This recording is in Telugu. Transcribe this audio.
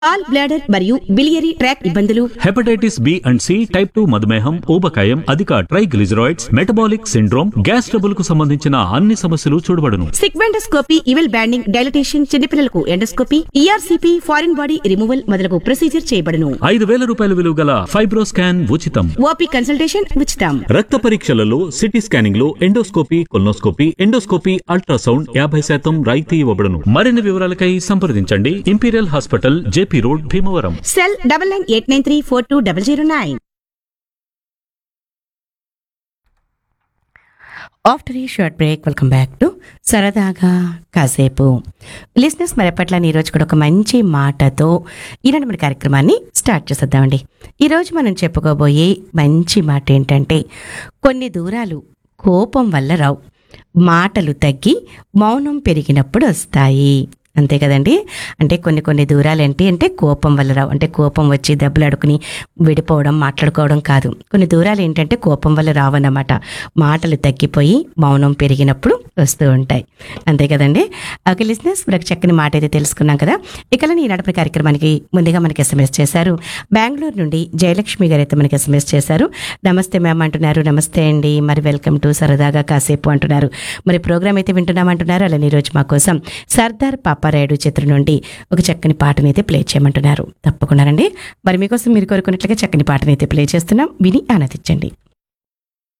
ఆల్ బ్లాడర్ మరియు బిలియరీ ట్రాక్ ఇబ్బందులు hepatitis B and C type two మధుమేహం ఊబకాయం అధిక triglycerides metabolic syndrome gas trouble కు సంబంధించిన అన్ని సమస్యలు చూడబడును సిగ్మెండోస్కోపీ ఇవెల్ బ్యాండింగ్ డైలటేషన్ చిన్నపిల్లలకు endoscopy ERCP foreign body removal మొదలగు ప్రొసీజర్ చేయబడును ఐదు వేల రూపాయల విలువ గల ఫైబ్రోస్కాన్ ఉచితం ఓపీ కన్సల్టేషన్ ఉచితం రక్త పరీక్షలలో సిటీ స్కానింగ్ లో ఎండోస్కోపీ కొల్నోస్కోపీ ఎండోస్కోపీ అల్ట్రాసౌండ్ యాభై శాతం రాయితీ ఇవ్వబడును మరిన్ని వివరాలకై సంప్రదించండి Imperial Hospital JP Road Bhimavaram cell double nine eight nine three four two double zero nine after ఈ short break welcome back to సరదాగా కాసేపు లిసినర్స్ మరి ఎప్పట్లని ఈరోజు కూడా ఒక మంచి మాటతో ఈనాడు మన కార్యక్రమాన్ని స్టార్ట్ చేసేద్దామండి ఈరోజు మనం చెప్పుకోబోయే మంచి మాట ఏంటంటే కొన్ని దూరాలు కోపం వల్ల రావు మాటలు తగ్గి మౌనం పెరిగినప్పుడు వస్తాయి అంతే కదండి అంటే కొన్ని కొన్ని దూరాలు ఏంటి అంటే కోపం వల్ల రావు అంటే కోపం వచ్చి దెబ్బలాడుకుని విడిపోవడం మాట్లాడుకోవడం కాదు కొన్ని దూరాలు ఏంటంటే కోపం వల్ల రావన్నమాట మాటలు తగ్గిపోయి మౌనం పెరిగినప్పుడు వస్తూ ఉంటాయి అంతే కదండి ఓకే లిజినెస్ మనకు చక్కని మాట అయితే తెలుసుకున్నాం కదా ఇక ఈ నడపడి కార్యక్రమానికి ముందుగా మనకి ఎస్ఎంఎస్ చేశారు బెంగళూరు నుండి జయలక్ష్మి గారు అయితే మనకి ఎస్ఎంఎస్ చేశారు నమస్తే మ్యామ్ అంటున్నారు నమస్తే అండి మరి వెల్కమ్ టు సరదాగా కాసేపు అంటున్నారు మరి ప్రోగ్రామ్ అయితే వింటున్నామంటున్నారు అలానే ఈరోజు మా కోసం సర్దార్ పాపారాయుడు చిత్రం నుండి ఒక చక్కని పాటని అయితే ప్లే చేయమంటున్నారు తప్పకుండానండి మరి మీకోసం మీరు కోరుకున్నట్లుగా చక్కని పాటని అయితే ప్లే చేస్తున్నాం విని ఆనందించండి